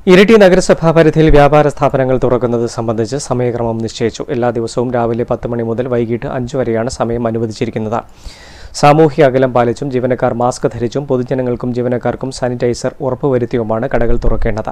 ഇരിട്ടി നഗരസഭാ പരിധിയിൽ വ്യാപാര സ്ഥാപനങ്ങൾ തുറക്കുന്നത് സംബന്ധിച്ച് സമയക്രമം നിശ്ചയിച്ചു എല്ലാ ദിവസവും രാവിലെ പത്ത് മണി മുതൽ വൈകിട്ട് അഞ്ചു വരെയാണ് സമയം അനുവദിച്ചിരിക്കുന്നത് സാമൂഹ്യ അകലം പാലിച്ചും ജീവനക്കാർ മാസ്ക് ധരിച്ചും പൊതുജനങ്ങൾക്കും ജീവനക്കാർക്കും സാനിറ്റൈസർ ഉറപ്പുവരുത്തിയുമാണ് കടകൾ തുറക്കേണ്ടത്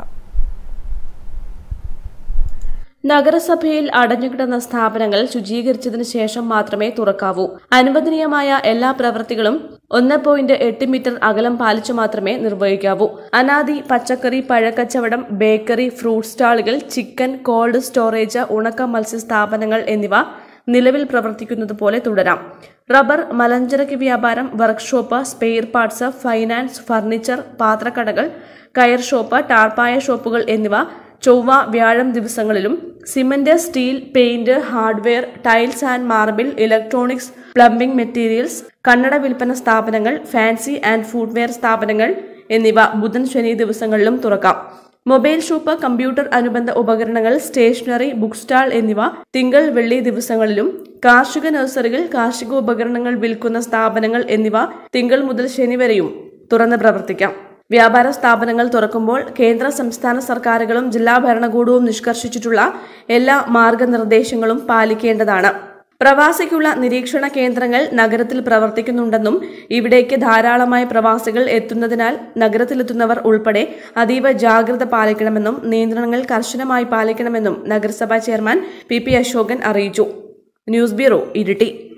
നഗരസഭയിൽ അടഞ്ഞുകിടന്ന സ്ഥാപനങ്ങൾ ശുചീകരിച്ചതിന് ശേഷം മാത്രമേ തുറക്കാവൂ അനുവദനീയമായ എല്ലാ പ്രവൃത്തികളും ഒന്ന് പോയിന്റ് എട്ട് മീറ്റർ അകലം പാലിച്ചു മാത്രമേ നിർവഹിക്കാവൂ അനാദി പച്ചക്കറി പഴക്കച്ചവടം ബേക്കറി ഫ്രൂട്ട് സ്റ്റാളുകൾ ചിക്കൻ കോൾഡ് സ്റ്റോറേജ് ഉണക്ക മത്സ്യ സ്ഥാപനങ്ങൾ എന്നിവ നിലവിൽ പ്രവർത്തിക്കുന്നത് പോലെ തുടരാം റബ്ബർ മലഞ്ചരക്ക് വ്യാപാരം workshop spare parts finance furniture പാത്രക്കടകൾ കയർ ഷോപ്പ് ടാർപ്പായ ഷോപ്പുകൾ എന്നിവ ചൊവ്വ വ്യാഴം ദിവസങ്ങളിലും cement steel paint hardware tiles and marble electronics plumbing materials കണ്ണട വിൽപ്പന സ്ഥാപനങ്ങൾ ഫാൻസി ആൻഡ് ഫുഡ്വെയർ സ്ഥാപനങ്ങൾ എന്നിവ ബുധൻ ശനി ദിവസങ്ങളിലും തുറക്കാം മൊബൈൽ ഷോപ്പ് കമ്പ്യൂട്ടർ അനുബന്ധ ഉപകരണങ്ങൾ സ്റ്റേഷനറി ബുക്ക് സ്റ്റാൾ എന്നിവ തിങ്കൾ വെള്ളി ദിവസങ്ങളിലും കാർഷിക നഴ്സറികൾ കാർഷിക ഉപകരണങ്ങൾ വിൽക്കുന്ന സ്ഥാപനങ്ങൾ എന്നിവ തിങ്കൾ മുതൽ ശനി വരെയും തുറന്ന് പ്രവർത്തിക്കാം വ്യാപാര സ്ഥാപനങ്ങൾ തുറക്കുമ്പോൾ കേന്ദ്ര സംസ്ഥാന സർക്കാരുകളും ജില്ലാ ഭരണകൂടവും നിഷ്കർഷിച്ചിട്ടുള്ള എല്ലാ മാർഗനിർദ്ദേശങ്ങളും പാലിക്കേണ്ടതാണ് പ്രവാസിക്കുള്ള നിരീക്ഷണ കേന്ദ്രങ്ങൾ നഗരത്തിൽ പ്രവർത്തിക്കുന്നുണ്ടെന്നും ഇവിടേക്ക് ധാരാളമായ പ്രവാസികൾ എത്തുന്നതിനാൽ നഗരത്തിലെത്തുന്നവർ ഉൾപ്പെടെ അതീവ ജാഗ്രത പാലിക്കണമെന്നും നിയന്ത്രണങ്ങൾ കർശനമായി പാലിക്കണമെന്നും നഗരസഭാ ചെയർമാൻ പി പി അശോകൻ അറിയിച്ചു ന്യൂസ് ബ്യൂറോ ഇരിട്ടി